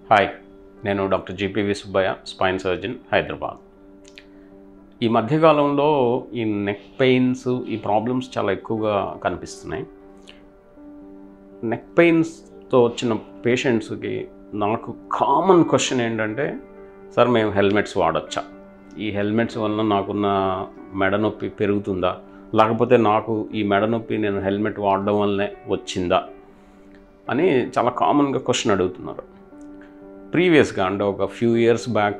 hi నేను doctor GPV Subbaiah spine surgeon Hyderabad ఈ మధ్యకాలంలో ఈ నెక్ పెయిన్స్ ఈ ప్రాబ్లమ్స్ చాలా ఎక్కువగా కనిపిస్తున్నాయి నెక్ పెయిన్స్తో వచ్చిన పేషెంట్స్కి నాకు కామన్ క్వశ్చన్ ఏంటంటే సార్ మేము హెల్మెట్స్ వాడచ్చా ఈ హెల్మెట్స్ వలన నాకున్న మెడ నొప్పి పెరుగుతుందా లేకపోతే నాకు ఈ మెడ నొప్పి నేను హెల్మెట్ వాడడం వల్లనే వచ్చిందా అని చాలా కామన్గా క్వశ్చన్ అడుగుతున్నారు ప్రీవియస్గా అంటే ఒక ఫ్యూ ఇయర్స్ బ్యాక్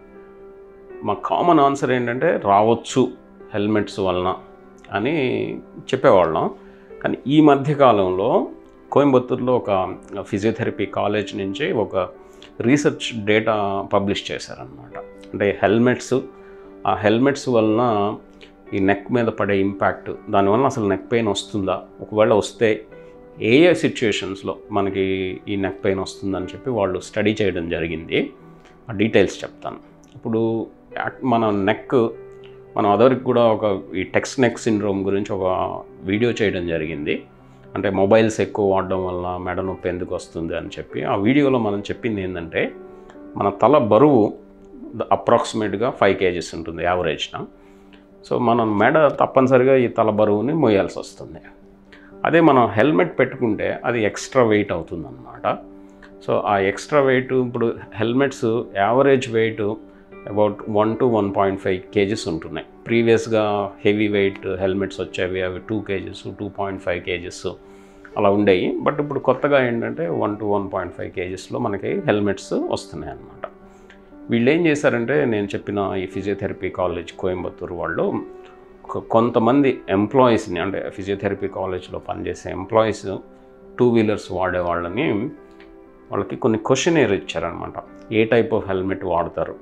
మా కామన్ ఆన్సర్ ఏంటంటే రావచ్చు హెల్మెట్స్ వలన అని చెప్పేవాళ్ళం కానీ ఈ మధ్యకాలంలో కోయంబత్తూరులో ఒక ఫిజియోథెరపీ కాలేజ్ నుంచి ఒక రీసెర్చ్ డేటా పబ్లిష్ చేశారనమాట అంటే హెల్మెట్స్ ఆ హెల్మెట్స్ వలన ఈ నెక్ మీద పడే ఇంపాక్ట్ దానివల్ల అసలు నెక్ పెయిన్ వస్తుందా ఒకవేళ వస్తే ఏ ఏ సిచ్యుయేషన్స్లో మనకి ఈ నెక్ పెయిన్ వస్తుందని చెప్పి వాళ్ళు స్టడీ చేయడం జరిగింది ఆ డీటెయిల్స్ చెప్తాను ఇప్పుడు యాక్- మన నెక్ మనం అదరికి కూడా ఒక ఈ టెక్స్ట్ నెక్ సిండ్రోమ్ గురించి ఒక వీడియో చేయడం జరిగింది అంటే మొబైల్స్ ఎక్కువ వాడడం వల్ల మెడ నొప్పి ఎందుకు వస్తుంది అని చెప్పి ఆ వీడియోలో మనం చెప్పింది ఏంటంటే మన తల బరువు అప్రాక్సిమేట్గా ఫైవ్ కేజీస్ ఉంటుంది యావరేజ్న సో మనం మెడ తప్పనిసరిగా ఈ తల బరువుని మోయాల్సి వస్తుంది అదే మనం హెల్మెట్ పెట్టుకుంటే అది ఎక్స్ట్రా వెయిట్ అవుతుంది అన్నమాట సో ఆ ఎక్స్ట్రా వెయిట్ ఇప్పుడు helmets average weight about one to one point five kgs ఉంటున్నాయి ప్రీవియస్గా హెవీ వెయిట్ హెల్మెట్స్ వచ్చేవి అవి two kgs two point five kgs అలా ఉండేవి బట్ ఇప్పుడు కొత్తగా ఏంటంటే one to one point five కేజీస్లో మనకి హెల్మెట్స్ వస్తున్నాయి అన్నమాట వీళ్ళు ఏం చేశారంటే నేను చెప్పిన ఈ ఫిజియోథెరపీ కాలేజ్ కోయంబత్తూరు వాళ్ళు కొ- కొంతమంది ఎంప్లాయీస్ని అంటే ఫిజియోథెరపీ కాలేజ్లో పనిచేసే ఎంప్లాయీస్ టూ వీలర్స్ వాడే వాళ్ళని వాళ్ళకి కొన్ని క్వశ్చనేర్ ఇచ్చారనమాట ఏ టైప్ ఆఫ్ హెల్మెట్ వాడతారు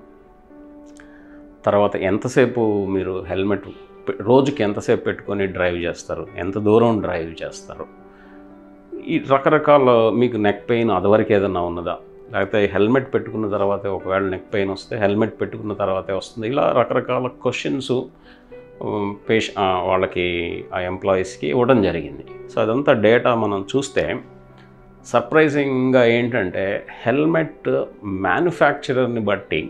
తర్వాత ఎంతసేపు మీరు హెల్మెట్ పె- రోజుకి ఎంతసేపు పెట్టుకొని డ్రైవ్ చేస్తారు ఎంత దూరం డ్రైవ్ చేస్తారు ఈ రకరకాల మీకు నెక్ పెయిన్ అదివరకు ఏదైనా ఉన్నదా లేకపోతే హెల్మెట్ పెట్టుకున్న తర్వాతే ఒకవేళ నెక్ పెయిన్ వస్తే హెల్మెట్ పెట్టుకున్న తర్వాతే వస్తుంది ఇలా రకరకాల క్వశ్చన్స్ పేష ఆ, వాళ్ళకి ఆ ఎంప్లాయీస్కి ఇవ్వడం జరిగింది సో అదంతా డేటా మనం చూస్తే సర్ప్రైజింగ్గా ఏంటంటే హెల్మెట్ మ్యానుఫ్యాక్చరర్ని బట్టి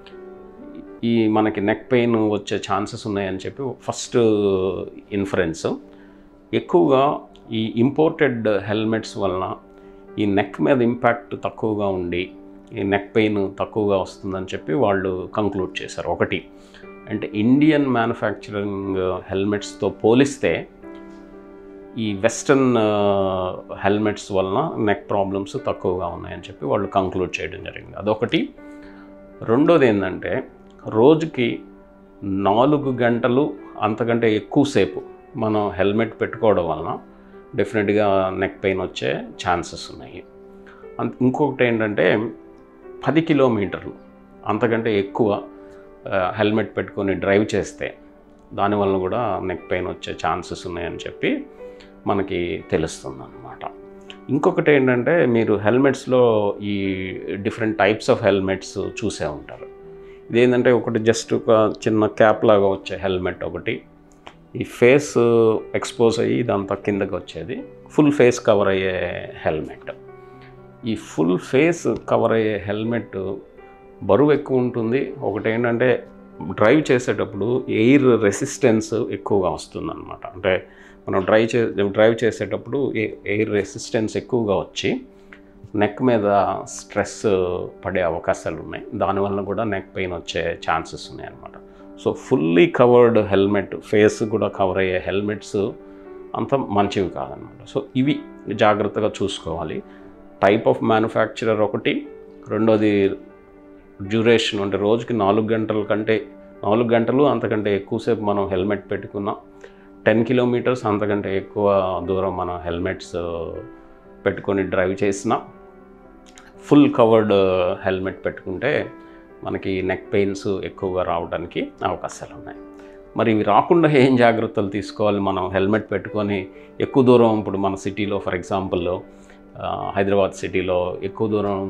ఈ మనకి నెక్ పెయిన్ వచ్చే ఛాన్సెస్ ఉన్నాయని చెప్పి ఫస్ట్ ఇన్ఫరెన్స్ ఎక్కువగా ఈ ఇంపోర్టెడ్ హెల్మెట్స్ వలన ఈ నెక్ మీద ఇంపాక్ట్ తక్కువగా ఉండి ఈ నెక్ పెయిన్ తక్కువగా వస్తుందని చెప్పి వాళ్ళు కంక్లూడ్ చేశారు ఒకటి అంటే ఇండియన్ మ్యానుఫ్యాక్చరింగ్ హెల్మెట్స్తో పోలిస్తే ఈ వెస్టర్న్ హెల్మెట్స్ వలన నెక్ ప్రాబ్లమ్స్ తక్కువగా ఉన్నాయని చెప్పి వాళ్ళు కంక్లూడ్ చేయడం జరిగింది అదొకటి రెండోది ఏంటంటే రోజుకి నాలుగు గంటలు అంతకంటే ఎక్కువసేపు మనం హెల్మెట్ పెట్టుకోవడం వలన డెఫినెట్గా నెక్ పెయిన్ వచ్చే ఛాన్సెస్ ఉన్నాయి అంత ఇంకొకటి ఏంటంటే పది కిలోమీటర్లు అంతకంటే ఎక్కువ ఆ, హెల్మెట్ పెట్టుకొని డ్రైవ్ చేస్తే దానివల్ల కూడా నెక్ పెయిన్ వచ్చే ఛాన్సెస్ ఉన్నాయని చెప్పి మనకి తెలుస్తుంది అన్నమాట ఇంకొకటి ఏంటంటే మీరు హెల్మెట్స్లో ఈ డిఫరెంట్ టైప్స్ ఆఫ్ హెల్మెట్స్ చూసే ఉంటారు ఇదేంటంటే ఒకటి జస్ట్ ఒక చిన్న క్యాప్ లాగా వచ్చే హెల్మెట్ ఒకటి ఈ ఫేస్ ఎక్స్పోజ్ అయ్యి ఇదంతా కిందకి వచ్చేది ఫుల్ ఫేస్ కవర్ అయ్యే హెల్మెట్ ఈ ఫుల్ ఫేస్ కవర్ అయ్యే హెల్మెట్ బరువు ఎక్కువ ఉంటుంది ఒకటి ఏంటంటే డ్రైవ్ చేసేటప్పుడు ఎయిర్ రెసిస్టెన్స్ ఎక్కువగా వస్తుంది అనమాట అంటే మనం డ్రైవ్ చే డ్రైవ్ చేసేటప్పుడు ఎయిర్ రెసిస్టెన్స్ ఎక్కువగా వచ్చి నెక్ మీద స్ట్రెస్ పడే అవకాశాలు ఉన్నాయి దానివల్ల కూడా నెక్ పెయిన్ వచ్చే ఛాన్సెస్ ఉన్నాయి అనమాట so fully covered helmet face కూడా కవర్ అయ్యే హెల్మెట్స్ అంత మంచివి కాదనమాట సో ఇవి జాగ్రత్తగా చూసుకోవాలి టైప్ ఆఫ్ మ్యానుఫ్యాక్చరర్ ఒకటి రెండోది డ్యూరేషన్ అంటే రోజుకి నాలుగు గంటల కంటే నాలుగు గంటలు అంతకంటే ఎక్కువసేపు మనం హెల్మెట్ పెట్టుకున్నాం టెన్ కిలోమీటర్స్ అంతకంటే ఎక్కువ దూరం మనం హెల్మెట్స్ పెట్టుకొని డ్రైవ్ చేసినా ఫుల్ కవర్డ్ హెల్మెట్ పెట్టుకుంటే మనకి నెక్ పెయిన్స్ ఎక్కువగా రావడానికి అవకాశాలు ఉన్నాయి మరి ఇవి రాకుండా ఏం జాగ్రత్తలు తీసుకోవాలి మనం హెల్మెట్ పెట్టుకొని ఎక్కువ దూరం ఇప్పుడు మన సిటీలో ఫర్ ఎగ్జాంపుల్ హైదరాబాద్ సిటీలో ఎక్కువ దూరం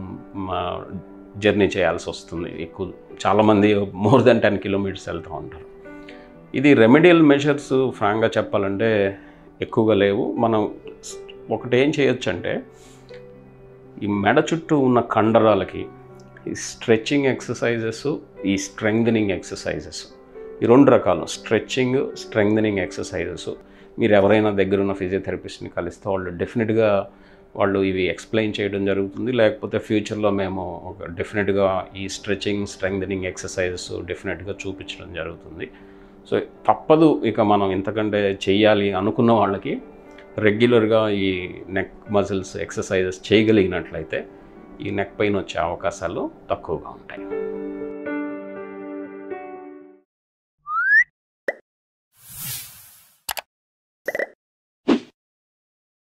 జర్నీ చేయాల్సి వస్తుంది ఎక్కువ చాలామంది మోర్ దెన్ టెన్ కిలోమీటర్స్ వెళ్తూ ఉంటారు ఇది రెమెడియల్ మెషర్స్ ఫ్రాంక్గా చెప్పాలంటే ఎక్కువగా లేవు మనం ఒకటి ఏం చేయొచ్చు అంటే ఈ మెడ చుట్టూ ఉన్న కండరాలకి ఈ స్ట్రెచ్చింగ్ ఎక్సర్సైజెస్ ఈ స్ట్రెంగ్దనింగ్ ఎక్సర్సైజెస్ ఈ రెండు రకాలు స్ట్రెచ్చింగ్ స్ట్రెంగ్దనింగ్ ఎక్సర్సైజెస్ మీరు ఎవరైనా దగ్గర ఉన్న ఫిజియోథెరపిస్ట్ని కలిస్తే వాళ్ళు డెఫినెట్గా వాళ్ళు ఇవి ఎక్స్ప్లెయిన్ చేయడం జరుగుతుంది లేకపోతే ఫ్యూచర్లో మేము ఒక డెఫినెట్గా ఈ స్ట్రెచింగ్ స్ట్రెంగ్దనింగ్ ఎక్సర్సైజెస్ డెఫినెట్గా చూపించడం జరుగుతుంది సో తప్పదు ఇక మనం ఇంతకంటే చెయ్యాలి అనుకున్న వాళ్ళకి రెగ్యులర్గా ఈ నెక్ మజిల్స్ ఎక్సర్సైజెస్ చేయగలిగినట్లయితే ఈ నెక్ పెయిన్ వచ్చే అవకాశాలు తక్కువగా ఉంటాయి